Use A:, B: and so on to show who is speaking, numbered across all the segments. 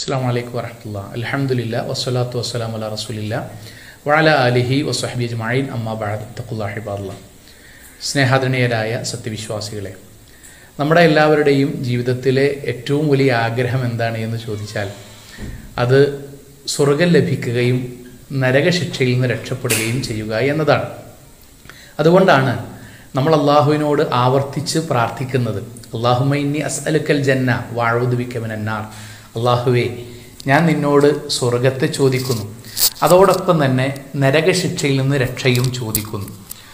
A: അസ്സാം വലൈക്കും വരഹമുല്ല അലഹമുല്ല വസ്സലാത്തു വസ്സലാം അല റസൂലില്ല വഅല അലിഹി വസ്ഹബി ജമായിൻ അമ്മ ബാദ് തഖുല്ലാഹിബാദുള്ള സ്നേഹാദരണീയരായ സത്യവിശ്വാസികളെ നമ്മുടെ എല്ലാവരുടെയും ജീവിതത്തിലെ ഏറ്റവും വലിയ ആഗ്രഹം എന്താണ് എന്ന് ചോദിച്ചാൽ അത് സ്വർഗം ലഭിക്കുകയും നരകശിക്ഷയിൽ നിന്ന് രക്ഷപ്പെടുകയും ചെയ്യുക എന്നതാണ് അതുകൊണ്ടാണ് നമ്മൾ അള്ളാഹുവിനോട് ആവർത്തിച്ച് പ്രാർത്ഥിക്കുന്നത് അള്ളാഹുമൈനി അസ്അലുക്കൽ ജന്ന വാഴുതുവിക്കവനാർ അള്ളാഹുവേ ഞാൻ നിന്നോട് സ്വർഗത്തെ ചോദിക്കുന്നു അതോടൊപ്പം തന്നെ നരകശിക്ഷയിൽ നിന്ന് രക്ഷയും ചോദിക്കുന്നു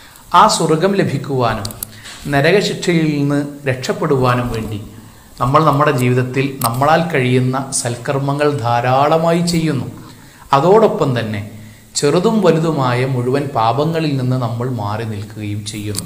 A: ആ സ്വർഗം ലഭിക്കുവാനും നരകശിക്ഷയിൽ നിന്ന് രക്ഷപ്പെടുവാനും വേണ്ടി നമ്മൾ നമ്മുടെ ജീവിതത്തിൽ നമ്മളാൽ കഴിയുന്ന സൽക്കർമ്മങ്ങൾ ധാരാളമായി ചെയ്യുന്നു അതോടൊപ്പം തന്നെ ചെറുതും വലുതുമായ മുഴുവൻ പാപങ്ങളിൽ നിന്ന് നമ്മൾ മാറി നിൽക്കുകയും ചെയ്യുന്നു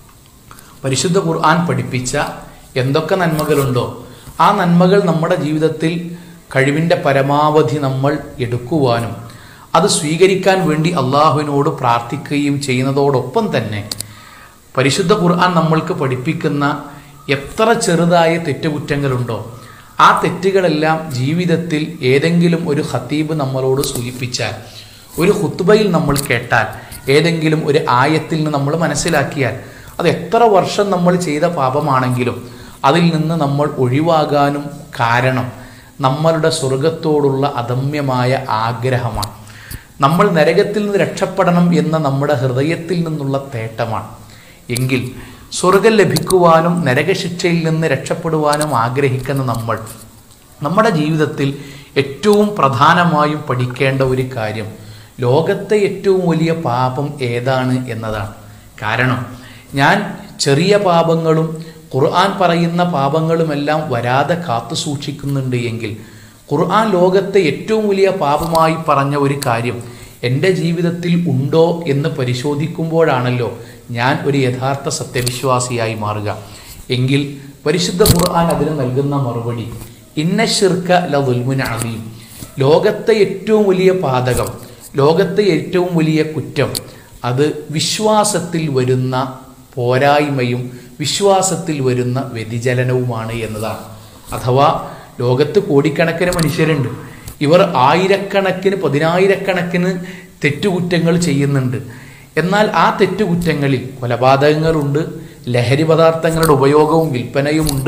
A: പരിശുദ്ധ ഖുർആൻ പഠിപ്പിച്ച എന്തൊക്കെ നന്മകളുണ്ടോ ആ നന്മകൾ നമ്മുടെ ജീവിതത്തിൽ കഴിവിൻ്റെ പരമാവധി നമ്മൾ എടുക്കുവാനും അത് സ്വീകരിക്കാൻ വേണ്ടി അള്ളാഹുവിനോട് പ്രാർത്ഥിക്കുകയും ചെയ്യുന്നതോടൊപ്പം തന്നെ പരിശുദ്ധ ഖുർആൻ നമ്മൾക്ക് പഠിപ്പിക്കുന്ന എത്ര ചെറുതായ തെറ്റുകുറ്റങ്ങളുണ്ടോ ആ തെറ്റുകളെല്ലാം ജീവിതത്തിൽ ഏതെങ്കിലും ഒരു ഹത്തീബ് നമ്മളോട് സൂചിപ്പിച്ചാൽ ഒരു ഹുത്തുബയിൽ നമ്മൾ കേട്ടാൽ ഏതെങ്കിലും ഒരു ആയത്തിൽ നിന്ന് നമ്മൾ മനസ്സിലാക്കിയാൽ അത് എത്ര വർഷം നമ്മൾ ചെയ്ത പാപമാണെങ്കിലും അതിൽ നിന്ന് നമ്മൾ ഒഴിവാകാനും കാരണം നമ്മളുടെ സ്വർഗത്തോടുള്ള അദമ്യമായ ആഗ്രഹമാണ് നമ്മൾ നരകത്തിൽ നിന്ന് രക്ഷപ്പെടണം എന്ന നമ്മുടെ ഹൃദയത്തിൽ നിന്നുള്ള തേട്ടമാണ് എങ്കിൽ സ്വർഗം ലഭിക്കുവാനും നരകശിക്ഷയിൽ നിന്ന് രക്ഷപ്പെടുവാനും ആഗ്രഹിക്കുന്ന നമ്മൾ നമ്മുടെ ജീവിതത്തിൽ ഏറ്റവും പ്രധാനമായും പഠിക്കേണ്ട ഒരു കാര്യം ലോകത്തെ ഏറ്റവും വലിയ പാപം ഏതാണ് എന്നതാണ് കാരണം ഞാൻ ചെറിയ പാപങ്ങളും ഖുർആൻ പറയുന്ന പാപങ്ങളുമെല്ലാം വരാതെ കാത്തു സൂക്ഷിക്കുന്നുണ്ട് എങ്കിൽ ഖുർആൻ ലോകത്തെ ഏറ്റവും വലിയ പാപമായി പറഞ്ഞ ഒരു കാര്യം എൻ്റെ ജീവിതത്തിൽ ഉണ്ടോ എന്ന് പരിശോധിക്കുമ്പോഴാണല്ലോ ഞാൻ ഒരു യഥാർത്ഥ സത്യവിശ്വാസിയായി മാറുക എങ്കിൽ പരിശുദ്ധ ഖുർആൻ അതിന് നൽകുന്ന മറുപടി ഇന്ന ഷിർക്ക ലുൽമുൻ അലീം ലോകത്തെ ഏറ്റവും വലിയ പാതകം ലോകത്തെ ഏറ്റവും വലിയ കുറ്റം അത് വിശ്വാസത്തിൽ വരുന്ന പോരായ്മയും വിശ്വാസത്തിൽ വരുന്ന വ്യതിചലനവുമാണ് എന്നതാണ് അഥവാ ലോകത്ത് കോടിക്കണക്കിന് മനുഷ്യരുണ്ട് ഇവർ ആയിരക്കണക്കിന് പതിനായിരക്കണക്കിന് തെറ്റുകുറ്റങ്ങൾ ചെയ്യുന്നുണ്ട് എന്നാൽ ആ തെറ്റുകുറ്റങ്ങളിൽ കൊലപാതകങ്ങളുണ്ട് ലഹരി പദാർത്ഥങ്ങളുടെ ഉപയോഗവും വിൽപ്പനയുമുണ്ട്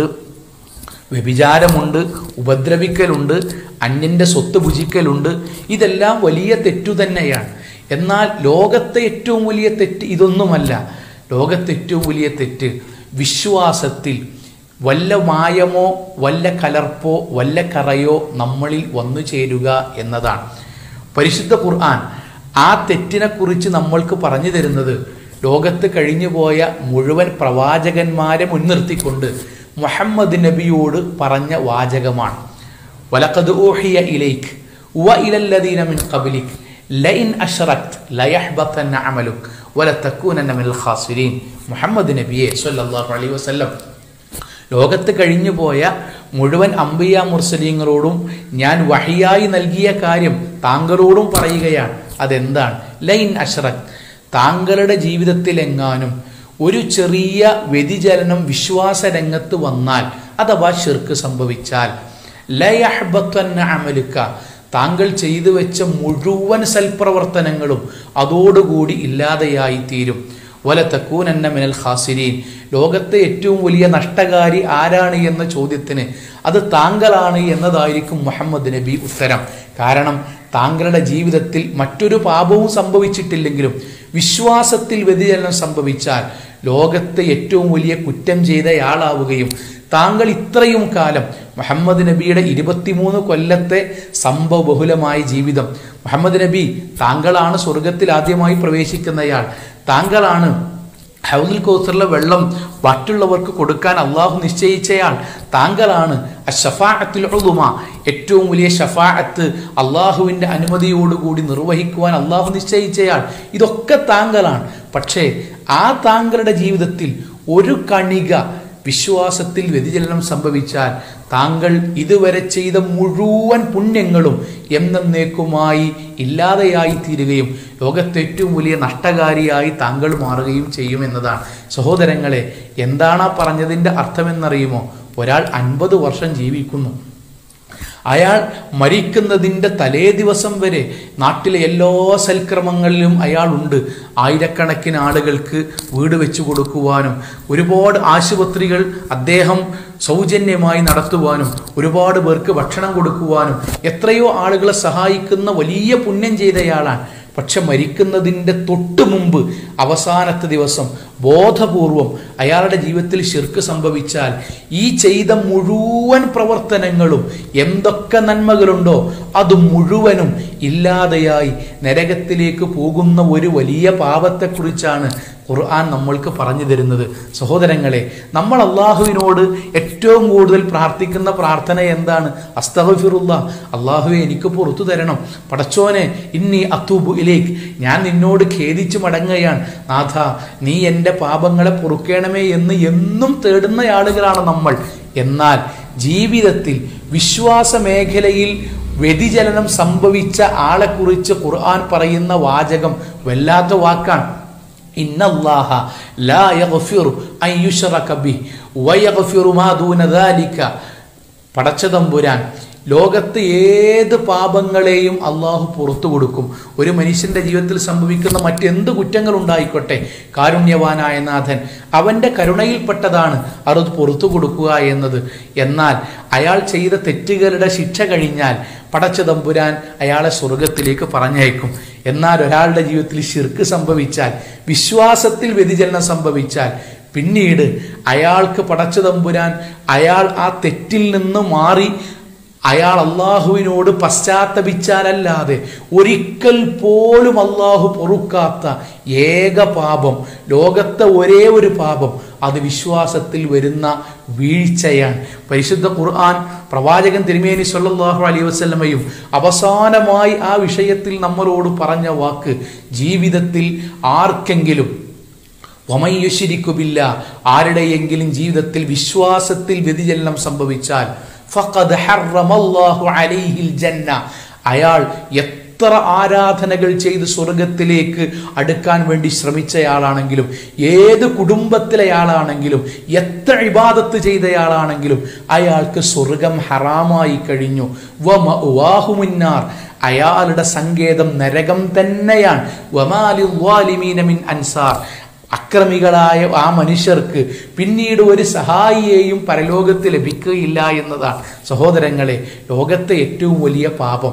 A: വ്യഭിചാരമുണ്ട് ഉപദ്രവിക്കലുണ്ട് അന്യൻ്റെ സ്വത്ത് ഭുജിക്കലുണ്ട് ഇതെല്ലാം വലിയ തെറ്റു തന്നെയാണ് എന്നാൽ ലോകത്തെ ഏറ്റവും വലിയ തെറ്റ് ഇതൊന്നുമല്ല ലോകത്തെ ഏറ്റവും വലിയ തെറ്റ് വിശ്വാസത്തിൽ വല്ല മായമോ വല്ല കലർപ്പോ വല്ല കറയോ നമ്മളിൽ വന്നു ചേരുക എന്നതാണ് പരിശുദ്ധ ഖുർആൻ ആ തെറ്റിനെക്കുറിച്ച് നമ്മൾക്ക് പറഞ്ഞു തരുന്നത് ലോകത്ത് കഴിഞ്ഞുപോയ മുഴുവൻ പ്രവാചകന്മാരെ മുൻനിർത്തിക്കൊണ്ട് മുഹമ്മദ് നബിയോട് പറഞ്ഞ വാചകമാണ് വലഖദ് ഊഹിയ ഇലൈക്ക് വ ഇലല്ലദീന മിൻ ഖബ്ലിക് ലൈൻ അഷ്റക്ത് ലയഹ്ബത്തന്ന അമലുക് വലതകൂനന്ന മിനൽ ഖാസിരീൻ മുഹമ്മദ് നബിയെ സല്ലല്ലാഹു അലൈഹി വസല്ലം ലോകത്ത് കഴിഞ്ഞു പോയ മുഴുവൻ അമ്പിയ മുർസലീങ്ങളോടും ഞാൻ വഹിയായി നൽകിയ കാര്യം താങ്കളോടും പറയുകയാണ് അതെന്താണ് ലൈൻ അഷ്റക് താങ്കളുടെ ജീവിതത്തിൽ എങ്ങാനും ഒരു ചെറിയ വ്യതിചലനം വിശ്വാസ രംഗത്ത് വന്നാൽ അഥവാ ഷിർക്ക് സംഭവിച്ചാൽ ലയഹ്ബത്തന്ന അമലുക്ക താങ്കൾ ചെയ്തു വെച്ച മുഴുവൻ സൽപ്രവർത്തനങ്ങളും അതോടുകൂടി ഇല്ലാതെയായി തീരും വല തക്കൂനന്ന മിനൽ ഖാസിരീൻ ലോകത്തെ ഏറ്റവും വലിയ നഷ്ടകാരി ആരാണ് എന്ന ചോദ്യത്തിന് അത് താങ്കളാണ് എന്നതായിരിക്കും മുഹമ്മദ് നബി ഉത്തരം കാരണം താങ്കളുടെ ജീവിതത്തിൽ മറ്റൊരു പാപവും സംഭവിച്ചിട്ടില്ലെങ്കിലും വിശ്വാസത്തിൽ വ്യതിചലനം സംഭവിച്ചാൽ ലോകത്തെ ഏറ്റവും വലിയ കുറ്റം ചെയ്തയാളാവുകയും താങ്കൾ ഇത്രയും കാലം മുഹമ്മദ് നബിയുടെ ഇരുപത്തിമൂന്ന് കൊല്ലത്തെ സംഭവബഹുലമായ ജീവിതം മുഹമ്മദ് നബി താങ്കളാണ് സ്വർഗത്തിൽ ആദ്യമായി പ്രവേശിക്കുന്നയാൾ താങ്കളാണ് ഹൗദുൽ കൗസറിലെ വെള്ളം മറ്റുള്ളവർക്ക് കൊടുക്കാൻ അള്ളാഹു നിശ്ചയിച്ചയാൾ താങ്കളാണ് അഷഫാഅത്തിൽ ഉളുമ ഏറ്റവും വലിയ ഷഫാഅത്ത് അള്ളാഹുവിൻ്റെ അനുമതിയോടുകൂടി നിർവഹിക്കുവാൻ അള്ളാഹു നിശ്ചയിച്ചയാൾ ഇതൊക്കെ താങ്കളാണ് പക്ഷേ ആ താങ്കളുടെ ജീവിതത്തിൽ ഒരു കണിക വിശ്വാസത്തിൽ വ്യതിചലനം സംഭവിച്ചാൽ താങ്കൾ ഇതുവരെ ചെയ്ത മുഴുവൻ പുണ്യങ്ങളും എന്നേക്കുമായി ഇല്ലാതെയായി തീരുകയും ലോകത്തെ ഏറ്റവും വലിയ നഷ്ടകാരിയായി താങ്കൾ മാറുകയും ചെയ്യും എന്നതാണ് സഹോദരങ്ങളെ എന്താണ് ആ പറഞ്ഞതിൻ്റെ അർത്ഥമെന്നറിയുമോ ഒരാൾ അൻപത് വർഷം ജീവിക്കുന്നു അയാൾ മരിക്കുന്നതിൻ്റെ തലേ ദിവസം വരെ നാട്ടിലെ എല്ലാ സൽക്രമങ്ങളിലും അയാളുണ്ട് ആയിരക്കണക്കിന് ആളുകൾക്ക് വീട് വെച്ചു കൊടുക്കുവാനും ഒരുപാട് ആശുപത്രികൾ അദ്ദേഹം സൗജന്യമായി നടത്തുവാനും ഒരുപാട് പേർക്ക് ഭക്ഷണം കൊടുക്കുവാനും എത്രയോ ആളുകളെ സഹായിക്കുന്ന വലിയ പുണ്യം ചെയ്തയാളാണ് പക്ഷെ മരിക്കുന്നതിൻ്റെ തൊട്ട് മുമ്പ് അവസാനത്തെ ദിവസം ബോധപൂർവം അയാളുടെ ജീവിതത്തിൽ ശിർക്ക് സംഭവിച്ചാൽ ഈ ചെയ്ത മുഴുവൻ പ്രവർത്തനങ്ങളും എന്തൊക്കെ നന്മകളുണ്ടോ അത് മുഴുവനും ഇല്ലാതെയായി നരകത്തിലേക്ക് പോകുന്ന ഒരു വലിയ പാപത്തെക്കുറിച്ചാണ് ഖുർആൻ നമ്മൾക്ക് പറഞ്ഞു തരുന്നത് സഹോദരങ്ങളെ നമ്മൾ അള്ളാഹുവിനോട് ഏറ്റവും കൂടുതൽ പ്രാർത്ഥിക്കുന്ന പ്രാർത്ഥന എന്താണ് അസ്തഹഫിറുല്ല അള്ളാഹുവെ എനിക്ക് പുറത്തു തരണം പടച്ചോനെ ഇന്നി അത്തൂബു ഇലേക്ക് ഞാൻ നിന്നോട് ഖേദിച്ചു മടങ്ങുകയാണ് നാഥ നീ എൻ്റെ പാപങ്ങളെ പൊറുക്കണമേ എന്ന് എന്നും തേടുന്ന ആളുകളാണ് നമ്മൾ എന്നാൽ ജീവിതത്തിൽ വിശ്വാസ മേഖലയിൽ വ്യതിചലനം സംഭവിച്ച ആളെക്കുറിച്ച് ഖുർആൻ പറയുന്ന വാചകം വല്ലാത്ത വാക്കാണ് ഇന്നല്ലാഹ ലാ യഗ്ഫിറു അൻ യുശ്റക ബിഹി വയഗ്ഫിറു മാ ദൂന ദാലിക പടച്ചതമ്പുരാൻ ലോകത്ത് ഏത് പാപങ്ങളെയും അള്ളാഹു പുറത്തു കൊടുക്കും ഒരു മനുഷ്യന്റെ ജീവിതത്തിൽ സംഭവിക്കുന്ന മറ്റെന്ത് കുറ്റങ്ങൾ ഉണ്ടായിക്കോട്ടെ കാരുണ്യവാനായ നാഥൻ അവന്റെ കരുണയിൽപ്പെട്ടതാണ് അത് പുറത്തു കൊടുക്കുക എന്നത് എന്നാൽ അയാൾ ചെയ്ത തെറ്റുകളുടെ ശിക്ഷ കഴിഞ്ഞാൽ പടച്ചതമ്പുരാൻ അയാളെ സ്വർഗത്തിലേക്ക് പറഞ്ഞയക്കും എന്നാൽ ഒരാളുടെ ജീവിതത്തിൽ ശിർക്ക് സംഭവിച്ചാൽ വിശ്വാസത്തിൽ വ്യതിചലനം സംഭവിച്ചാൽ പിന്നീട് അയാൾക്ക് പടച്ചതമ്പുരാൻ അയാൾ ആ തെറ്റിൽ നിന്ന് മാറി അയാൾ അള്ളാഹുവിനോട് പശ്ചാത്തപിച്ചാലല്ലാതെ ഒരിക്കൽ പോലും അള്ളാഹു പൊറുക്കാത്ത ഏക പാപം ലോകത്തെ ഒരേ ഒരു പാപം അത് വിശ്വാസത്തിൽ വരുന്ന വീഴ്ചയാണ് പരിശുദ്ധ ഖുർആൻ പ്രവാചകൻ തിരുമേനി സല്ലല്ലാഹു അലൈഹി വസല്ലമയും അവസാനമായി ആ വിഷയത്തിൽ നമ്മളോട് പറഞ്ഞ വാക്ക് ജീവിതത്തിൽ ആർക്കെങ്കിലും വമയ്യുശിരിക്കുബില്ല ആരുടെയെങ്കിലും ജീവിതത്തിൽ വിശ്വാസത്തിൽ വ്യതിചലനം സംഭവിച്ചാൽ ഫഖദ് ഹറമല്ലാഹു അലൈഹിൽ ജന്ന അയാൾ എത്ര ആരാധനകൾ ചെയ്ത് സ്വർഗത്തിലേക്ക് അടുക്കാൻ വേണ്ടി ശ്രമിച്ചയാളാണെങ്കിലും ഏത് കുടുംബത്തിലെ ആളാണെങ്കിലും എത്ര ഇബാദത്ത് ചെയ്തയാളാണെങ്കിലും അയാൾക്ക് സ്വർഗം ഹറാമായി കഴിഞ്ഞു വമാഹുമുന്നാർ അയാളുടെ സങ്കേതം നരകം തന്നെയാണ് വമാലി വാലിമീന മിൻ അൻസാർ അക്രമികളായ ആ മനുഷ്യർക്ക് പിന്നീട് ഒരു സഹായിയെയും പരലോകത്ത് ലഭിക്കുകയില്ല എന്നതാണ് സഹോദരങ്ങളെ ലോകത്തെ ഏറ്റവും വലിയ പാപം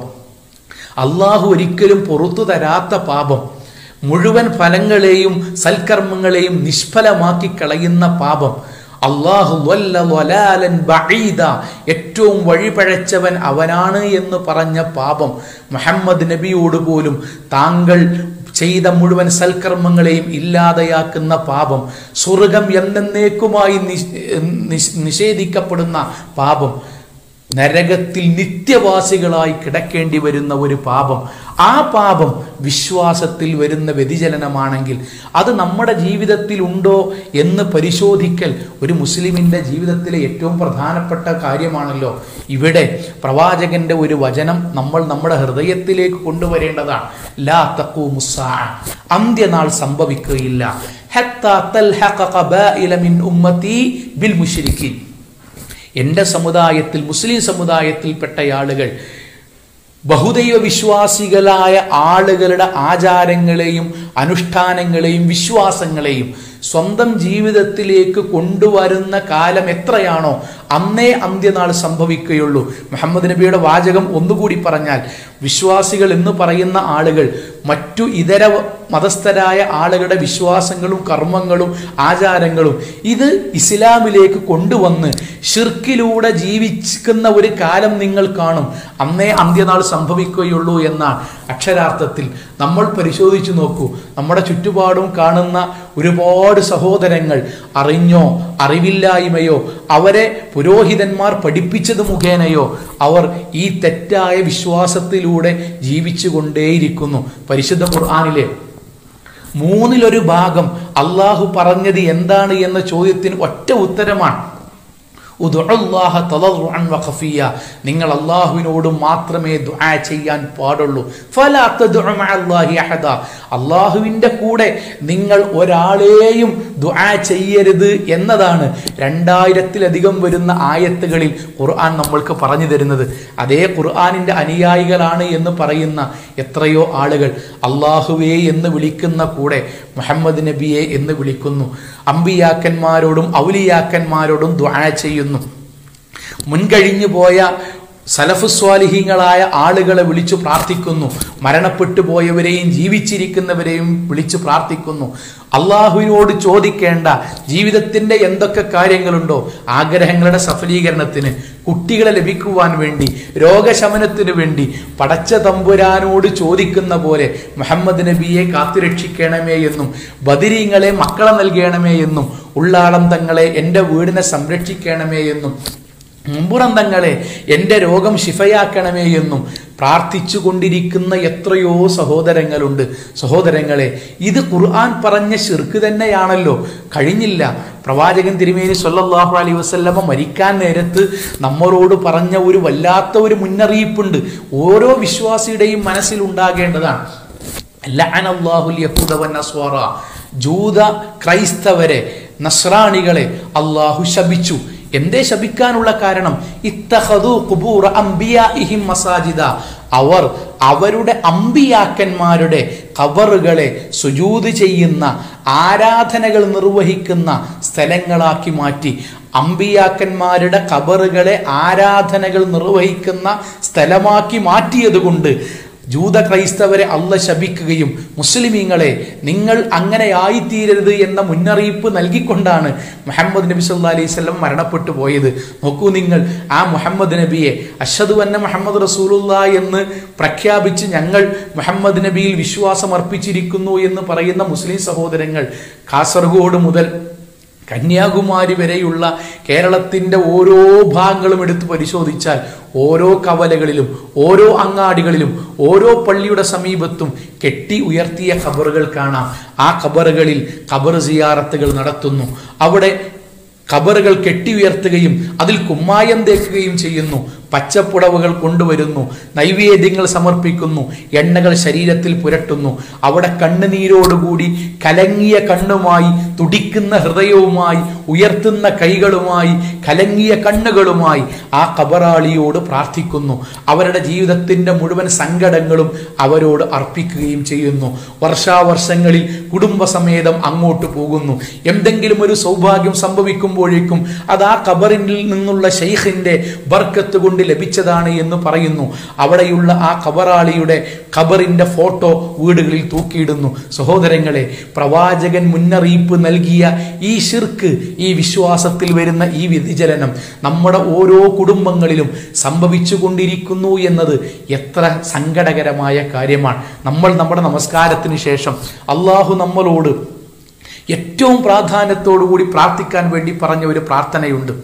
A: അള്ളാഹു ഒരിക്കലും പുറത്തു തരാത്ത പാപം മുഴുവൻ ഫലങ്ങളെയും സൽക്കർമ്മങ്ങളെയും നിഷ്ഫലമാക്കി കളയുന്ന പാപം അള്ളാഹു ഏറ്റവും വഴിപഴച്ചവൻ അവനാണ് എന്ന് പറഞ്ഞ പാപം മുഹമ്മദ് നബിയോട് പോലും താങ്കൾ ചെയ്ത മുഴുവൻ സൽക്കർമ്മങ്ങളെയും ഇല്ലാതെയാക്കുന്ന പാപം സ്വർഗം എന്നേക്കുമായി നിഷേധിക്കപ്പെടുന്ന പാപം നരകത്തിൽ നിത്യവാസികളായി കിടക്കേണ്ടി വരുന്ന ഒരു പാപം ആ പാപം വിശ്വാസത്തിൽ വരുന്ന വ്യതിചലനമാണെങ്കിൽ അത് നമ്മുടെ ജീവിതത്തിൽ ഉണ്ടോ എന്ന് പരിശോധിക്കൽ ഒരു മുസ്ലിമിന്റെ ജീവിതത്തിലെ ഏറ്റവും പ്രധാനപ്പെട്ട കാര്യമാണല്ലോ ഇവിടെ പ്രവാചകന്റെ ഒരു വചനം നമ്മൾ നമ്മുടെ ഹൃദയത്തിലേക്ക് കൊണ്ടുവരേണ്ടതാണ് ലാ തക്കൂ മുസാ അന്ത്യനാൾ സംഭവിക്കുകയില്ല ഹത്താ തൽഹഖ ഖബായില മിൻ ഉമ്മത്തി ബിൽ മുശ്രിക്കീൻ എൻ്റെ സമുദായത്തിൽ മുസ്ലിം സമുദായത്തിൽപ്പെട്ട ആളുകൾ ബഹുദൈവ വിശ്വാസികളായ ആളുകളുടെ ആചാരങ്ങളെയും അനുഷ്ഠാനങ്ങളെയും വിശ്വാസങ്ങളെയും സ്വന്തം ജീവിതത്തിലേക്ക് കൊണ്ടുവരുന്ന കാലം എത്രയാണോ അന്നേ അന്ത്യനാൾ സംഭവിക്കുകയുള്ളൂ മുഹമ്മദ് നബിയുടെ വാചകം ഒന്നുകൂടി പറഞ്ഞാൽ വിശ്വാസികൾ എന്ന് പറയുന്ന ആളുകൾ മറ്റു ഇതര മതസ്ഥരായ ആളുകളുടെ വിശ്വാസങ്ങളും കർമ്മങ്ങളും ആചാരങ്ങളും ഇത് ഇസ്ലാമിലേക്ക് കൊണ്ടുവന്ന് ഷിർക്കിലൂടെ ജീവിക്കുന്ന ഒരു കാലം നിങ്ങൾ കാണും അന്നേ അന്ത്യനാൾ സംഭവിക്കുകയുള്ളൂ എന്നാണ് അക്ഷരാർത്ഥത്തിൽ നമ്മൾ പരിശോധിച്ചു നോക്കൂ നമ്മുടെ ചുറ്റുപാടും കാണുന്ന ഒരുപാട് സഹോദരങ്ങൾ അറിഞ്ഞോ അറിവില്ലായ്മയോ അവരെ പുരോഹിതന്മാർ പഠിപ്പിച്ചത് മുഖേനയോ അവർ ഈ തെറ്റായ വിശ്വാസത്തിലൂടെ ജീവിച്ചു കൊണ്ടേയിരിക്കുന്നു പരിശുദ്ധ ഖുർആാനിലെ മൂന്നിലൊരു ഭാഗം അള്ളാഹു പറഞ്ഞത് എന്താണ് എന്ന ചോദ്യത്തിന് ഒറ്റ ഉത്തരമാണ് ഉദുഅല്ലാഹ തളർറുഅൻ വഖഫിയ. നിങ്ങൾ അള്ളാഹുവിനോട് മാത്രമേ ദുആ ചെയ്യാൻ പാടുള്ളൂ ഫലാ തദ്ഉ മഅല്ലാഹി അഹദ. അള്ളാഹുവിന്റെ കൂടെ നിങ്ങൾ ഒരാളെയും ദുആ ചെയ്യരുത് എന്നതാണ് രണ്ടായിരത്തിലധികം വരുന്ന ആയത്തുകളിൽ ഖുർആൻ നമ്മൾക്ക് പറഞ്ഞു തരുന്നത് അതേ ഖുർആനിന്റെ അനുയായികളാണ് എന്ന് പറയുന്ന എത്രയോ ആളുകൾ അള്ളാഹുവേ എന്ന് വിളിക്കുന്ന കൂടെ മുഹമ്മദ് നബിയെ എന്ന് വിളിക്കുന്നു അമ്പിയാക്കന്മാരോടും ഔലിയാക്കന്മാരോടും ദുആ ചെയ്യുന്നു മുൻകഴിഞ്ഞു പോയ സലഫുസ്വാലിഹീങ്ങളായ ആളുകളെ വിളിച്ചു പ്രാർത്ഥിക്കുന്നു മരണപ്പെട്ടു പോയവരെയും ജീവിച്ചിരിക്കുന്നവരെയും വിളിച്ചു പ്രാർത്ഥിക്കുന്നു അള്ളാഹുവിനോട് ചോദിക്കേണ്ട ജീവിതത്തിന്റെ എന്തൊക്കെ കാര്യങ്ങളുണ്ടോ ആഗ്രഹങ്ങളുടെ സഫലീകരണത്തിന് കുട്ടികളെ ലഭിക്കുവാൻ വേണ്ടി രോഗശമനത്തിന് വേണ്ടി പടച്ച തമ്പുരാനോട് ചോദിക്കുന്ന പോലെ മുഹമ്മദ് നബിയെ കാത്തുരക്ഷിക്കണമേ എന്നും ബദിരീങ്ങളെ മക്കളെ നൽകണമേ എന്നും ഉള്ളാളം തങ്ങളെ എൻ്റെ വീടിനെ സംരക്ഷിക്കണമേ എന്നും മുമ്പുറം തങ്ങളെ എൻ്റെ രോഗം ശിഫയാക്കണമേ എന്നും പ്രാർത്ഥിച്ചു കൊണ്ടിരിക്കുന്ന എത്രയോ സഹോദരങ്ങളുണ്ട് സഹോദരങ്ങളെ ഇത് ഖുർആൻ പറഞ്ഞ ശിർക്ക് തന്നെയാണല്ലോ കഴിഞ്ഞില്ല പ്രവാചകൻ തിരുമേനി സല്ലല്ലാഹു അലൈഹി വസല്ലമ മരിക്കാൻ നേരത്ത് നമ്മളോട് പറഞ്ഞ ഒരു വല്ലാത്ത ഒരു മുന്നറിയിപ്പുണ്ട് ഓരോ വിശ്വാസിയുടെയും മനസ്സിൽ ഉണ്ടാകേണ്ടതാണ് ലഅനല്ലാഹുൽ യഹൂദ വന്നസ്വാറ ജൂത ക്രൈസ്തവരെ നസ്രാണികളെ അള്ളാഹു ശപിച്ചു എന്തേ ശപിക്കാനുള്ള കാരണം ഇത്തഖദു ഖുബൂറ അംബിയാഇഹിം മസാജിദ അവർ അവരുടെ അമ്പിയാക്കന്മാരുടെ കബറുകളെ സുജൂത് ചെയ്യുന്ന ആരാധനകൾ നിർവഹിക്കുന്ന സ്ഥലങ്ങളാക്കി മാറ്റി അമ്പിയാക്കന്മാരുടെ കബറുകളെ ആരാധനകൾ നിർവഹിക്കുന്ന സ്ഥലമാക്കി മാറ്റിയതുകൊണ്ട് ജൂത ക്രൈസ്തവരെ അല്ല ശപിക്കുകയും മുസ്ലിമീങ്ങളെ നിങ്ങൾ അങ്ങനെ ആയിത്തീരരുത് എന്ന മുന്നറിയിപ്പ് നൽകിക്കൊണ്ടാണ് മുഹമ്മദ് നബി സല്ലാ അലൈഹി സ്വലം മരണപ്പെട്ടു പോയത് നോക്കൂ നിങ്ങൾ ആ മുഹമ്മദ് നബിയെ അഷദു അന്ന മുഹമ്മദ് റസൂലുള്ള എന്ന് പ്രഖ്യാപിച്ച് ഞങ്ങൾ മുഹമ്മദ് നബിയിൽ വിശ്വാസം അർപ്പിച്ചിരിക്കുന്നു എന്ന് പറയുന്ന മുസ്ലിം സഹോദരങ്ങൾ കാസർഗോഡ് മുതൽ കന്യാകുമാരി വരെയുള്ള കേരളത്തിൻ്റെ ഓരോ ഭാഗങ്ങളും എടുത്ത് പരിശോധിച്ചാൽ ഓരോ കവലകളിലും ഓരോ അങ്ങാടികളിലും ഓരോ പള്ളിയുടെ സമീപത്തും കെട്ടി ഉയർത്തിയ ഖബറുകൾ കാണാം ആ ഖബറുകളിൽ ഖബർ സിയാറത്തുകൾ നടത്തുന്നു അവിടെ ഖബറുകൾ കെട്ടി ഉയർത്തുകയും അതിൽ കുമ്മായം തേക്കുകയും ചെയ്യുന്നു പച്ചപ്പുടവുകൾ കൊണ്ടുവരുന്നു നൈവേദ്യങ്ങൾ സമർപ്പിക്കുന്നു എണ്ണകൾ ശരീരത്തിൽ പുരട്ടുന്നു അവിടെ കണ്ണുനീരോടുകൂടി കലങ്ങിയ കണ്ണുമായി തുടിക്കുന്ന ഹൃദയവുമായി ഉയർത്തുന്ന കൈകളുമായി കലങ്ങിയ കണ്ണുകളുമായി ആ കബറാളിയോട് പ്രാർത്ഥിക്കുന്നു അവരുടെ ജീവിതത്തിന്റെ മുഴുവൻ സങ്കടങ്ങളും അവരോട് അർപ്പിക്കുകയും ചെയ്യുന്നു വർഷാവർഷങ്ങളിൽ കുടുംബസമേതം അങ്ങോട്ട് പോകുന്നു എന്തെങ്കിലും ഒരു സൗഭാഗ്യം സംഭവിക്കുമ്പോഴേക്കും അത് ആ കബറിൽ നിന്നുള്ള ഷെയ്ഖിന്റെ ബർക്കത്ത് കൊണ്ട് ലഭിച്ചതാണ് എന്ന് പറയുന്നു അവിടെയുള്ള ആ കബറാളിയുടെ ഖബറിന്റെ ഫോട്ടോ വീടുകളിൽ തൂക്കിയിടുന്നു സഹോദരങ്ങളെ പ്രവാചകൻ മുന്നറിയിപ്പ് നൽകിയ ഈ ഷിർക്ക് ഈ വിശ്വാസത്തിൽ വരുന്ന ഈ വ്യതിചലനം നമ്മുടെ ഓരോ കുടുംബങ്ങളിലും സംഭവിച്ചു കൊണ്ടിരിക്കുന്നു എന്നത് എത്ര സങ്കടകരമായ കാര്യമാണ് നമ്മൾ നമ്മുടെ നമസ്കാരത്തിന് ശേഷം അള്ളാഹു നമ്മളോട് ഏറ്റവും പ്രാധാന്യത്തോടു കൂടി പ്രാർത്ഥിക്കാൻ വേണ്ടി പറഞ്ഞ ഒരു പ്രാർത്ഥനയുണ്ട്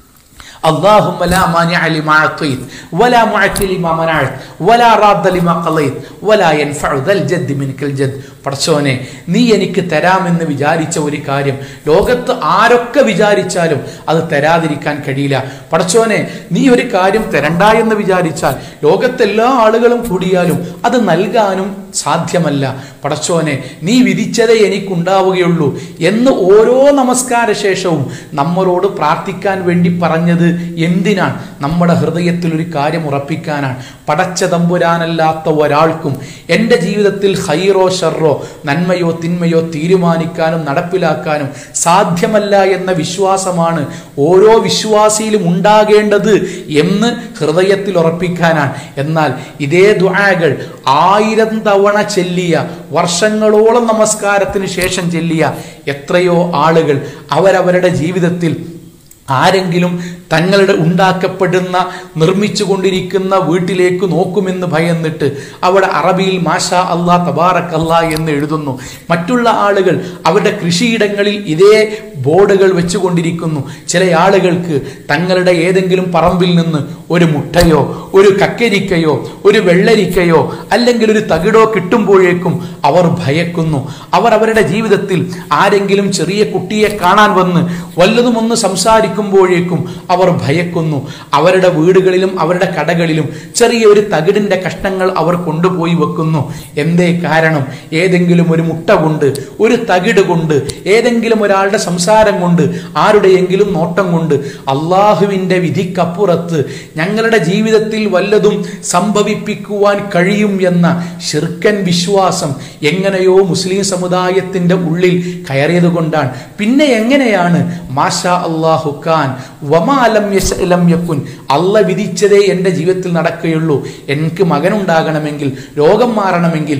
A: اللهم لا مانع لما اعطيت ولا معطي لما منعت ولا راد لما قضيت ولا ينفع ذا الجد منك الجد പടച്ചോനെ നീ എനിക്ക് തരാമെന്ന് വിചാരിച്ച ഒരു കാര്യം ലോകത്ത് ആരൊക്കെ വിചാരിച്ചാലും അത് തരാതിരിക്കാൻ കഴിയില്ല പടച്ചോനെ നീ ഒരു കാര്യം തരണ്ട എന്ന് വിചാരിച്ചാൽ ലോകത്തെല്ലാ ആളുകളും കൂടിയാലും അത് നൽകാനും സാധ്യമല്ല പടച്ചോനെ നീ വിധിച്ചതേ എനിക്കുണ്ടാവുകയുള്ളൂ എന്ന് ഓരോ നമസ്കാര ശേഷവും നമ്മളോട് പ്രാർത്ഥിക്കാൻ വേണ്ടി പറഞ്ഞത് എന്തിനാണ് നമ്മുടെ ഹൃദയത്തിൽ ഒരു കാര്യം ഉറപ്പിക്കാനാണ് പടച്ച തമ്പുരാനല്ലാത്ത ഒരാൾക്കും എൻ്റെ ജീവിതത്തിൽ ഹൈറോ ഷർറോ നന്മയോ തിന്മയോ തീരുമാനിക്കാനും നടപ്പിലാക്കാനും സാധ്യമല്ല എന്ന വിശ്വാസമാണ് ഓരോ വിശ്വാസിയിലും ഉണ്ടാകേണ്ടത് എന്ന് ഹൃദയത്തിൽ ഉറപ്പിക്കാനാണ് എന്നാൽ ഇതേ ദുആകൾ ആയിരം തവണ ചെല്ലിയ വർഷങ്ങളോളം നമസ്കാരത്തിന് ശേഷം ചെല്ലിയ എത്രയോ ആളുകൾ അവരവരുടെ ജീവിതത്തിൽ ആരെങ്കിലും തങ്ങളുടെ ഉണ്ടാക്കപ്പെടുന്ന നിർമ്മിച്ചു കൊണ്ടിരിക്കുന്ന വീട്ടിലേക്ക് നോക്കുമെന്ന് ഭയന്നിട്ട് അവിടെ അറബിയിൽ മാഷാ അള്ളാ തബാറക് അല്ലാ എന്ന് എഴുതുന്നു മറ്റുള്ള ആളുകൾ അവരുടെ കൃഷിയിടങ്ങളിൽ ഇതേ ബോർഡുകൾ വെച്ചുകൊണ്ടിരിക്കുന്നു ചില ആളുകൾക്ക് തങ്ങളുടെ ഏതെങ്കിലും പറമ്പിൽ നിന്ന് ഒരു മുട്ടയോ ഒരു കക്കരിക്കയോ ഒരു വെള്ളരിക്കയോ അല്ലെങ്കിൽ ഒരു തകിടോ കിട്ടുമ്പോഴേക്കും അവർ ഭയക്കുന്നു അവർ അവരുടെ ജീവിതത്തിൽ ആരെങ്കിലും ചെറിയ കുട്ടിയെ കാണാൻ വന്ന് വല്ലതും ഒന്ന് സംസാരിക്കുമ്പോഴേക്കും അവർ ഭയക്കുന്നു അവരുടെ വീടുകളിലും അവരുടെ കടകളിലും ചെറിയ ഒരു തകിടിന്റെ കഷ്ണങ്ങൾ അവർ കൊണ്ടുപോയി വെക്കുന്നു എന്തേ കാരണം ഏതെങ്കിലും ഒരു മുട്ട കൊണ്ട് ഒരു തകിട് കൊണ്ട് ഏതെങ്കിലും ഒരാളുടെ സംസാരം കൊണ്ട് ആരുടെയെങ്കിലും നോട്ടം കൊണ്ട് അള്ളാഹുവിൻ്റെ വിധിക്കപ്പുറത്ത് ഞങ്ങളുടെ ജീവിതത്തിൽ വല്ലതും സംഭവിപ്പിക്കുവാൻ കഴിയും എന്ന ഷിർക്കൻ വിശ്വാസം എങ്ങനെയോ മുസ്ലിം സമുദായത്തിന്റെ ഉള്ളിൽ കയറിയത് കൊണ്ടാണ് പിന്നെ എങ്ങനെയാണ് മാഷാ അള്ളാഹു ഖാൻ വമാലം യശലം യക്കുൻ അല്ല വിധിച്ചതേ എൻ്റെ ജീവിതത്തിൽ നടക്കുകയുള്ളൂ എനിക്ക് മകനുണ്ടാകണമെങ്കിൽ രോഗം മാറണമെങ്കിൽ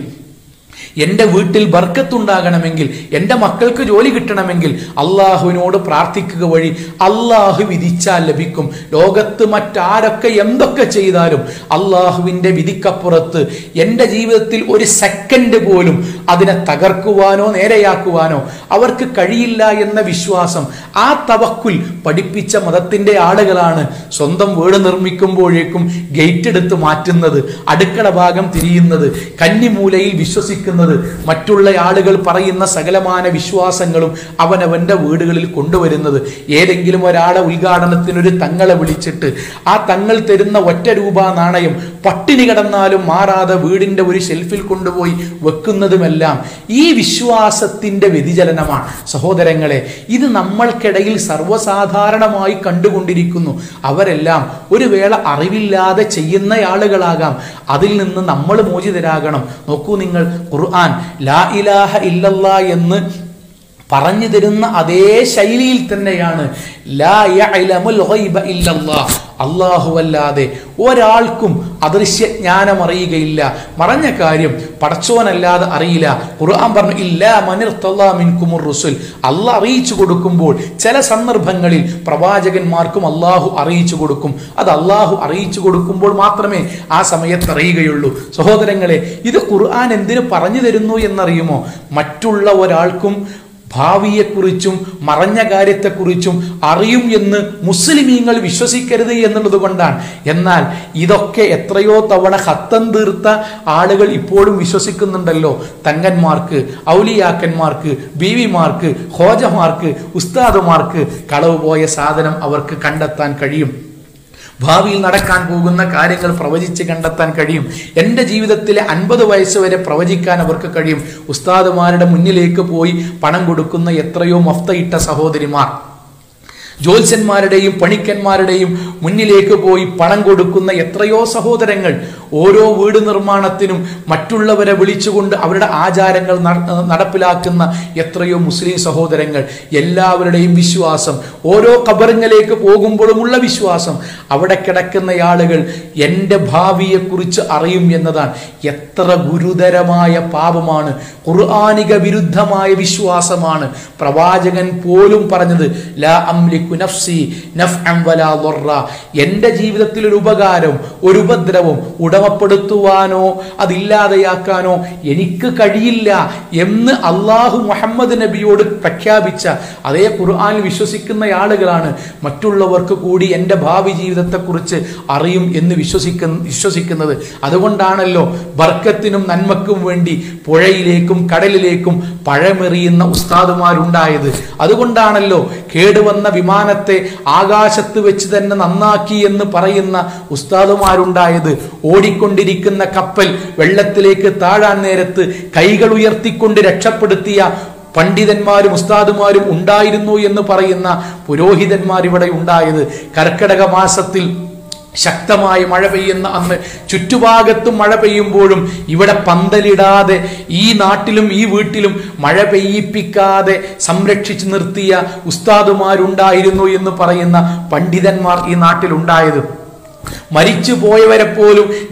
A: എൻ്റെ വീട്ടിൽ ബർക്കത്തുണ്ടാകണമെങ്കിൽ എൻ്റെ മക്കൾക്ക് ജോലി കിട്ടണമെങ്കിൽ അള്ളാഹുവിനോട് പ്രാർത്ഥിക്കുക വഴി അള്ളാഹു വിധിച്ചാൽ ലഭിക്കും ലോകത്ത് മറ്റാരൊക്കെ എന്തൊക്കെ ചെയ്താലും അള്ളാഹുവിൻ്റെ വിധിക്കപ്പുറത്ത് എൻ്റെ ജീവിതത്തിൽ ഒരു സെക്കൻഡ് പോലും അതിനെ തകർക്കുവാനോ നേരെയാക്കുവാനോ അവർക്ക് കഴിയില്ല എന്ന വിശ്വാസം ആ തവക്കുൽ പഠിപ്പിച്ച മതത്തിൻ്റെ ആളുകളാണ് സ്വന്തം വീട് നിർമ്മിക്കുമ്പോഴേക്കും ഗേറ്റ് എടുത്ത് മാറ്റുന്നത് അടുക്കള ഭാഗം തിരിയുന്നത് കന്നിമൂലയിൽ വിശ്വസിക്കുന്നത് മറ്റുള്ള ആളുകൾ പറയുന്ന സകലമാന വിശ്വാസങ്ങളും അവനവന്റെ വീടുകളിൽ കൊണ്ടുവരുന്നത് ഏതെങ്കിലും ഒരാളെ ഉദ്ഘാടനത്തിനൊരു തങ്ങളെ വിളിച്ചിട്ട് ആ തങ്ങൾ തരുന്ന ഒറ്റ രൂപ നാണയം പട്ടിണി കിടന്നാലും മാറാതെ വീടിന്റെ ഒരു ഷെൽഫിൽ കൊണ്ടുപോയി വെക്കുന്നതുമെല്ലാം ഈ വിശ്വാസത്തിന്റെ വ്യതിചലനമാണ് സഹോദരങ്ങളെ ഇത് നമ്മൾക്കിടയിൽ സർവ്വസാധാരണമായി കണ്ടുകൊണ്ടിരിക്കുന്നു അവരെല്ലാം ഒരു വേള അറിവില്ലാതെ ചെയ്യുന്ന ആളുകളാകാം അതിൽ നിന്ന് നമ്മൾ മോചിതരാകണം നോക്കൂ നിങ്ങൾ ഖുർആൻ ലാ ഇലാഹ ഇല്ലല്ലാ എന്ന് പറഞ്ഞു തരുന്ന അതേ ശൈലിയിൽ തന്നെയാണ് ലാ യഅലമുൽ ഗൈബ ഇല്ലല്ലാഹ് അല്ലാഹുവല്ലാതെ ഒരാൾക്കും അദൃശ്യ ജ്ഞാനം അറിയുകയില്ല മറഞ്ഞ കാര്യം പടച്ചോനല്ലാതെ അറിയില്ല ഖുർആൻ പറഞ്ഞു ഇല്ല മനിർത്തല്ലാ മിൻകുമുർ റുസുൽ അള്ളാഹ് അറിയിച്ചു കൊടുക്കുമ്പോൾ ചില സന്ദർഭങ്ങളിൽ പ്രവാചകന്മാർക്കും അള്ളാഹു അറിയിച്ചു കൊടുക്കും അത് അള്ളാഹു അറിയിച്ചു കൊടുക്കുമ്പോൾ മാത്രമേ ആ സമയത്ത് അറിയുകയുള്ളൂ സഹോദരങ്ങളെ ഇത് ഖുർആൻ എന്തിനു പറഞ്ഞു തരുന്നു എന്നറിയുമോ മറ്റുള്ള ഒരാൾക്കും ഭാവിയെക്കുറിച്ചും മറഞ്ഞ കാര്യത്തെക്കുറിച്ചും അറിയും എന്ന് മുസ്ലിമീങ്ങൾ വിശ്വസിക്കരുത് എന്നുള്ളത് കൊണ്ടാണ് എന്നാൽ ഇതൊക്കെ എത്രയോ തവണ ഹത്തം തീർത്ത ആളുകൾ ഇപ്പോഴും വിശ്വസിക്കുന്നുണ്ടല്ലോ തങ്ങന്മാർക്ക് ഔലിയാക്കന്മാർക്ക് ബീവിമാർക്ക് ഹോജമാർക്ക് ഉസ്താദുമാർക്ക് കളവ് പോയ സാധനം അവർക്ക് കണ്ടെത്താൻ കഴിയും ഭാവിയിൽ നടക്കാൻ പോകുന്ന കാര്യങ്ങൾ പ്രവചിച്ച് കണ്ടെത്താൻ കഴിയും എൻ്റെ ജീവിതത്തിലെ അൻപത് വയസ്സ് വരെ പ്രവചിക്കാൻ അവർക്ക് കഴിയും ഉസ്താദുമാരുടെ മുന്നിലേക്ക് പോയി പണം കൊടുക്കുന്ന എത്രയോ മഫ്തയിട്ട സഹോദരിമാർ ജ്യോത്സ്യന്മാരുടെയും പണിക്കന്മാരുടെയും മുന്നിലേക്ക് പോയി പണം കൊടുക്കുന്ന എത്രയോ സഹോദരങ്ങൾ ഓരോ വീട് നിർമ്മാണത്തിനും മറ്റുള്ളവരെ വിളിച്ചുകൊണ്ട് അവരുടെ ആചാരങ്ങൾ നട- നടപ്പിലാക്കുന്ന എത്രയോ മുസ്ലിം സഹോദരങ്ങൾ എല്ലാവരുടെയും വിശ്വാസം ഓരോ കബറിങ്ങളിലേക്ക് പോകുമ്പോഴുമുള്ള വിശ്വാസം അവിടെ കിടക്കുന്ന ആളുകൾ എൻ്റെ ഭാവിയെക്കുറിച്ച് അറിയും എന്നതാണ് എത്ര ഗുരുതരമായ പാപമാണ് ഖുർആാനിക വിരുദ്ധമായ വിശ്വാസമാണ് പ്രവാചകൻ പോലും പറഞ്ഞത് ലാ അംലിക്കു നഫ്സി നഫ്അൻ വലാ ضرّ. എൻ്റെ ജീവിതത്തിൽ ഒരു ഉപകാരം ഒരു ഉപദ്രവം ഉടമപ്പെടുത്തുവാനോ അതില്ലാതെയാക്കാനോ എനിക്ക് കഴിയില്ല എന്ന് അള്ളാഹു മുഹമ്മദ് നബിയോട് പ്രഖ്യാപിച്ച അതേ ഖുർആനിൽ വിശ്വസിക്കുന്ന ആളുകളാണ് മറ്റുള്ളവർക്ക് കൂടി എൻ്റെ ഭാവി ജീവിതത്തെക്കുറിച്ച് അറിയും എന്ന് വിശ്വസിക്കുന്ന വിശ്വസിക്കുന്നത് അതുകൊണ്ടാണല്ലോ ബർക്കത്തിനും നന്മക്കും വേണ്ടി പുഴയിലേക്കും കടലിലേക്കും പഴമെറിയുന്ന ഉസ്താദുമാരുണ്ടായത് അതുകൊണ്ടാണല്ലോ കേടുവന്ന വിമാനത്തെ ആകാശത്ത് വെച്ച് തന്നെ നന്നാക്കി എന്ന് പറയുന്ന ഉസ്താദുമാരുണ്ടായത് ഓടിക്കൊണ്ടിരിക്കുന്ന കപ്പൽ വെള്ളത്തിലേക്ക് താഴാൻ നേരത്ത് കൈകൾ ഉയർത്തിക്കൊണ്ട് രക്ഷപ്പെടുത്തിയ പണ്ഡിതന്മാരും ഉസ്താദുമാരും ഉണ്ടായിരുന്നു എന്ന് പറയുന്ന പുരോഹിതന്മാർ ഇവിടെ ഉണ്ടായത് കർക്കിടക മാസത്തിൽ ശക്തമായ മഴ പെയ്യുന്ന അന്ന് ചുറ്റുഭാഗത്തും മഴ പെയ്യുമ്പോഴും ഇവിടെ പന്തലിടാതെ ഈ നാട്ടിലും ഈ വീട്ടിലും മഴ പെയ്യിപ്പിക്കാതെ സംരക്ഷിച്ചു നിർത്തിയ ഉസ്താദുമാരുണ്ടായിരുന്നു എന്ന് പറയുന്ന പണ്ഡിതന്മാർ ഈ നാട്ടിലുണ്ടായത് മരിച്ചു പോയവരെ പോലും ജീവിപ്പിക്കും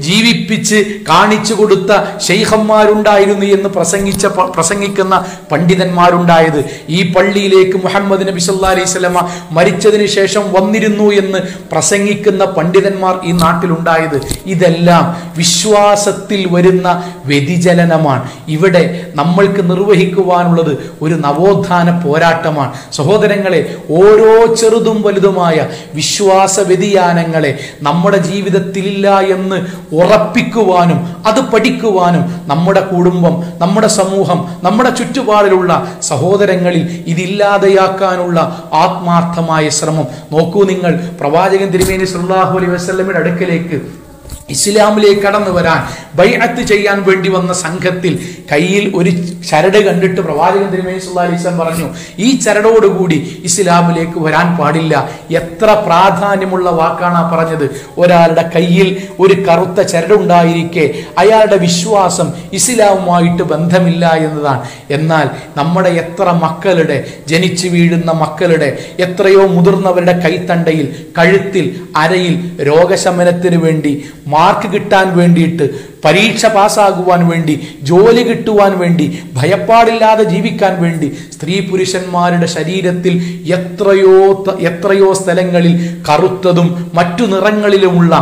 A: ചെയ്യിപ്പിച്ച് കാണിച്ചു കൊടുത്ത ഷെയ്ഖന്മാരുണ്ടായിരുന്നു എന്ന് പ്രസംഗിച്ച പ- പ്രസംഗിക്കുന്ന പണ്ഡിതന്മാരുണ്ടായത് ഈ പള്ളിയിലേക്ക് മുഹമ്മദ് നബി സല്ലാ അലൈഹി സ്വലമ മരിച്ചതിന് ശേഷം വന്നിരുന്നു എന്ന് പ്രസംഗിക്കുന്ന പണ്ഡിതന്മാർ ഈ നാട്ടിലുണ്ടായത് ഇതെല്ലാം വിശ്വാസത്തിൽ വരുന്ന വ്യതിചലനമാണ് ഇവിടെ നമ്മൾക്ക് നിർവഹിക്കുവാനുള്ളത് ഒരു നവോത്ഥാന പോരാട്ടമാണ് സഹോദരങ്ങളെ ഓരോ ചെറുതും വലുതുമായ വിശ്വാസ വ്യതിയാനങ്ങളെ നമ്മുടെ ജീവിതത്തിലില്ല എന്ന് ഉറപ്പിക്കുവാനും അത് പഠിക്കുവാനും നമ്മുടെ കുടുംബം നമ്മുടെ സമൂഹം നമ്മുടെ ചുറ്റുപാടിലുള്ള സഹോദരങ്ങളിൽ ഇതില്ലാതെയാക്കാനുള്ള ആത്മാർത്ഥമായ ശ്രമം നോക്കൂ നിങ്ങൾ പ്രവാചകൻ തിരുമേനി സല്ലല്ലാഹു അലൈഹി വസല്ലമയുടെ അടുക്കലേക്ക് ഇസ്ലാമിലേക്ക് കടന്നു വരാൻ ബൈഅത്ത് ചെയ്യാൻ വേണ്ടി വന്ന സംഘത്തിൽ കയ്യിൽ ഒരു ചരട് കണ്ടിട്ട് പ്രവാചകൻ തിരുമേനി സല്ലല്ലാഹു അലൈഹി വസല്ലം പറഞ്ഞു ഈ ചരടോടുകൂടി ഇസ്ലാമിലേക്ക് വരാൻ പാടില്ല എത്ര പ്രാധാന്യമുള്ള വാക്കാണ് ആ പറഞ്ഞത് ഒരാളുടെ കയ്യിൽ ഒരു കറുത്ത ചരടുണ്ടായിരിക്കെ അയാളുടെ വിശ്വാസം ഇസ്ലാമുമായിട്ട് ബന്ധമില്ല എന്നതാണ് എന്നാൽ നമ്മുടെ എത്ര മക്കളുടെ ജനിച്ചു വീഴുന്ന മക്കളുടെ എത്രയോ മുതിർന്നവരുടെ കൈത്തണ്ടയിൽ കഴുത്തിൽ അരയിൽ രോഗശമനത്തിന് വേണ്ടി മാർക്ക് കിട്ടാൻ വേണ്ടിയിട്ട് പരീക്ഷ പാസ്സാകുവാൻ വേണ്ടി ജോലി കിട്ടുവാൻ വേണ്ടി ഭയപ്പാടില്ലാതെ ജീവിക്കാൻ വേണ്ടി സ്ത്രീ പുരുഷന്മാരുടെ ശരീരത്തിൽ എത്രയോ ത- എത്രയോ സ്ഥലങ്ങളിൽ കറുത്തതും മറ്റു നിറങ്ങളിലുമുള്ള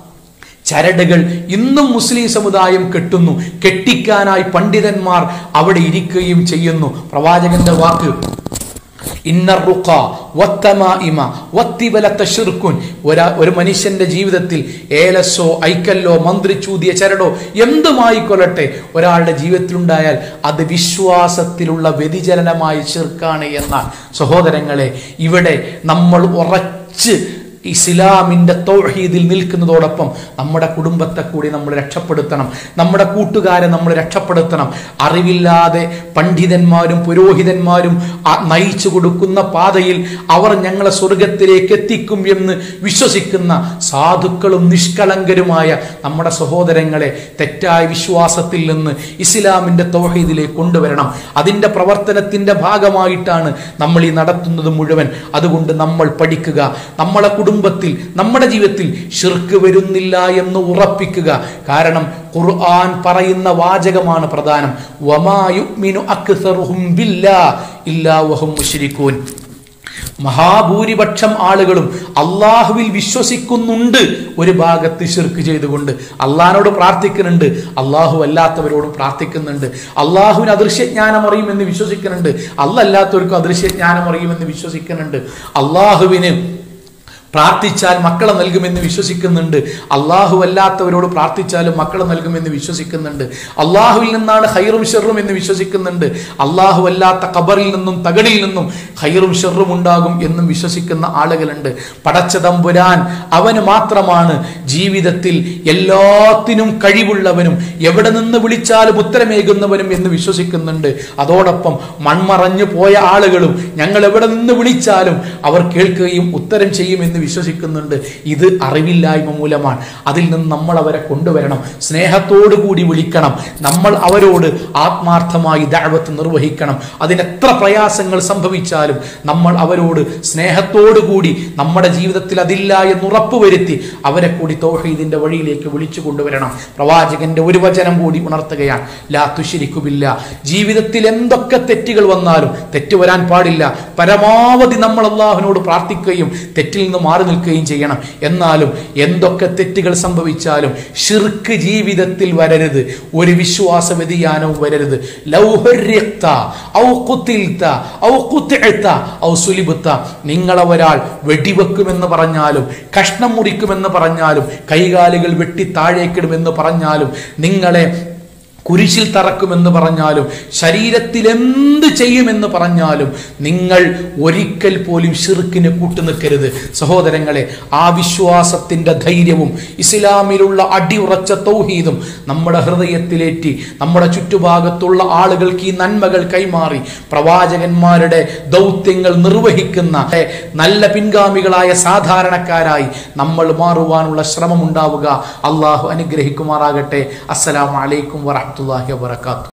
A: ചരടുകൾ ഇന്നും മുസ്ലിം സമുദായം കെട്ടുന്നു കെട്ടിക്കാനായി പണ്ഡിതന്മാർ അവിടെ ഇരിക്കുകയും ചെയ്യുന്നു പ്രവാചകന്റെ വാക്ക് ഇന്നറുഖ വത്തമാഇമ വത്തിബലത്ത ഷിർക്കുൻ ഒരാ ഒരു മനുഷ്യന്റെ ജീവിതത്തിൽ ഏലസോ ഐക്കല്ലോ മന്ത്രിച്ചൂതിയ ചരടോ എന്തുമായിക്കൊള്ളട്ടെ ഒരാളുടെ ജീവിതത്തിലുണ്ടായാൽ അത് വിശ്വാസത്തിലുള്ള വ്യതിചലനമായി ഷിർക്കാണ് എന്ന സഹോദരങ്ങളെ ഇവിടെ നമ്മൾ ഉറച്ച് ഇസ്ലാമിന്റെ തൗഹീദിൽ നിൽക്കുന്നതോടൊപ്പം നമ്മുടെ കുടുംബത്തെ കൂടി നമ്മൾ രക്ഷപ്പെടുത്തണം നമ്മുടെ കൂട്ടുകാരെ നമ്മൾ രക്ഷപ്പെടുത്തണം അറിവില്ലാതെ പണ്ഡിതന്മാരും പുരോഹിതന്മാരും ആ നയിച്ചു കൊടുക്കുന്ന പാതയിൽ അവർ ഞങ്ങളെ സ്വർഗത്തിലേക്ക് എത്തിക്കും എന്ന് വിശ്വസിക്കുന്ന സാധുക്കളും നിഷ്കളങ്കരുമായ നമ്മുടെ സഹോദരങ്ങളെ തെറ്റായ വിശ്വാസത്തിൽ നിന്ന് ഇസ്ലാമിന്റെ തൗഹീദിലേക്ക് കൊണ്ടുവരണം അതിന്റെ പ്രവർത്തനത്തിന്റെ ഭാഗമായിട്ടാണ് നമ്മൾ ഈ നടത്തുന്നത് മുഴുവൻ അതുകൊണ്ട് നമ്മൾ പഠിക്കുക നമ്മളെ കുടുംബത്തിൽ നമ്മുടെ ജീവിതത്തിൽ ഷിർക്ക് വരുന്നില്ല എന്ന് ഉറപ്പിക്കുക കാരണം ഖുർആൻ പറയുന്ന വാചകമാണ് പ്രധാനം വമാ യുഅ്മിനു അക്സറുഹും ബില്ലാ ഇല്ലാ വഹും മുശ്രിക്കൂൻ മഹാഭൂരിപക്ഷം ആളുകളും അള്ളാഹുവിൽ വിശ്വസിക്കുന്നുണ്ട് ഒരു ഭാഗത്ത് ഷിർക്ക് ചെയ്തുകൊണ്ട് അള്ളാഹിനോട് പ്രാർത്ഥിക്കുന്നുണ്ട് അള്ളാഹു അല്ലാത്തവരോടും പ്രാർത്ഥിക്കുന്നുണ്ട് അള്ളാഹുവിന് അദൃശ്യജ്ഞാനം അറിയുമെന്ന് വിശ്വസിക്കുന്നുണ്ട് അല്ലല്ലാത്തവർക്കും അദൃശ്യജ്ഞാനം അറിയുമെന്ന് വിശ്വസിക്കുന്നുണ്ട് അള്ളാഹുവിന് പ്രാർത്ഥിച്ചാൽ മക്കളെ നൽകുമെന്ന് വിശ്വസിക്കുന്നുണ്ട് അള്ളാഹു അല്ലാത്തവരോട് പ്രാർത്ഥിച്ചാലും മക്കളെ നൽകുമെന്ന് വിശ്വസിക്കുന്നുണ്ട് അള്ളാഹുവിൽ നിന്നാണ് ഹൈറും ഷെറും എന്ന് വിശ്വസിക്കുന്നുണ്ട് അള്ളാഹു അല്ലാത്ത ഖബറിൽ നിന്നും തകടിൽ നിന്നും ഹൈറും ഷെറും ഉണ്ടാകും എന്നും വിശ്വസിക്കുന്ന ആളുകളുണ്ട് പടച്ച തമ്പുരാൻ അവന് മാത്രമാണ് ജീവിതത്തിൽ എല്ലാത്തിനും കഴിവുള്ളവനും എവിടെ നിന്ന് വിളിച്ചാലും ഉത്തരമേകുന്നവനും എന്ന് വിശ്വസിക്കുന്നുണ്ട് അതോടൊപ്പം മൺമറഞ്ഞു പോയ ആളുകളും ഞങ്ങൾ എവിടെ നിന്ന് വിളിച്ചാലും അവർ കേൾക്കുകയും ഉത്തരം ചെയ്യുമെന്ന് വിശ്വസിക്കുന്നുണ്ട് ഇത് അറിവില്ലായ്മ മൂലമാണ് അതിൽ നിന്ന് നമ്മൾ അവരെ കൊണ്ടുവരണം സ്നേഹത്തോടു കൂടി വിളിക്കണം നമ്മൾ അവരോട് ആത്മാർത്ഥമായി ദഅവത്ത് നിർവഹിക്കണം അതിന് എത്ര പ്രയാസങ്ങൾ സംഭവിച്ചാലും നമ്മൾ അവരോട് സ്നേഹത്തോടു കൂടി നമ്മുടെ ജീവിതത്തിൽ അതില്ല എന്ന് ഉറപ്പുവരുത്തി അവരെ കൂടി തൗഹീദിന്റെ വഴിയിലേക്ക് വിളിച്ചു കൊണ്ടുവരണം പ്രവാചകന്റെ ഒരു വചനം കൂടി ഉണർത്തുകയാണ് ലാ തുശിരിക്കുമില്ല ജീവിതത്തിൽ എന്തൊക്കെ തെറ്റുകൾ വന്നാലും തെറ്റ് വരാൻ പാടില്ല പരമാവധി നമ്മൾ അള്ളാഹുവിനോട് പ്രാർത്ഥിക്കുകയും തെറ്റിൽ നിന്ന് മാറി നിൽക്കുകയും ചെയ്യണം എന്നാലും എന്തൊക്കെ തെറ്റുകൾ സംഭവിച്ചാലും ഷിർക്ക് ജീവിതത്തിൽ വരരുത് ഒരു വിശ്വാസ വ്യതിയാനവും വരരുത് ലൗഹര്യക്ത, ഔ കുത്തിൽത്ത, ഔ കുത്തിഅത്ത, ഔ സുലിബുത്ത. നിങ്ങളെ ഒരാൾ വെടിവെക്കുമെന്ന് പറഞ്ഞാലും കഷ്ണം മുറിക്കുമെന്ന് പറഞ്ഞാലും കൈകാലുകൾ വെട്ടി താഴേക്കിടുമെന്ന് പറഞ്ഞാലും നിങ്ങളെ കുരിശിൽ തറക്കുമെന്ന് പറഞ്ഞാലും ശരീരത്തിൽ എന്ത് ചെയ്യുമെന്ന് പറഞ്ഞാലും നിങ്ങൾ ഒരിക്കൽ പോലും ഷിർക്കിന് കൂട്ടുനിൽക്കരുത് സഹോദരങ്ങളെ ആ വിശ്വാസത്തിന്റെ ധൈര്യവും ഇസ്ലാമിലുള്ള അടിയുറച്ച തൗഹീദും നമ്മുടെ ഹൃദയത്തിലേറ്റി നമ്മുടെ ചുറ്റുഭാഗത്തുള്ള ആളുകൾക്ക് ഈ നന്മകൾ കൈമാറി പ്രവാചകന്മാരുടെ ദൗത്യങ്ങൾ നിർവഹിക്കുന്ന നല്ല പിൻഗാമികളായ സാധാരണക്കാരായി നമ്മൾ മാറുവാനുള്ള ശ്രമം ഉണ്ടാവുക അള്ളാഹു അനുഗ്രഹിക്കുമാറാകട്ടെ അസ്സലാമു അലൈക്കും വറഹ്മത്തുള്ളാഹി വബറകാതുഹു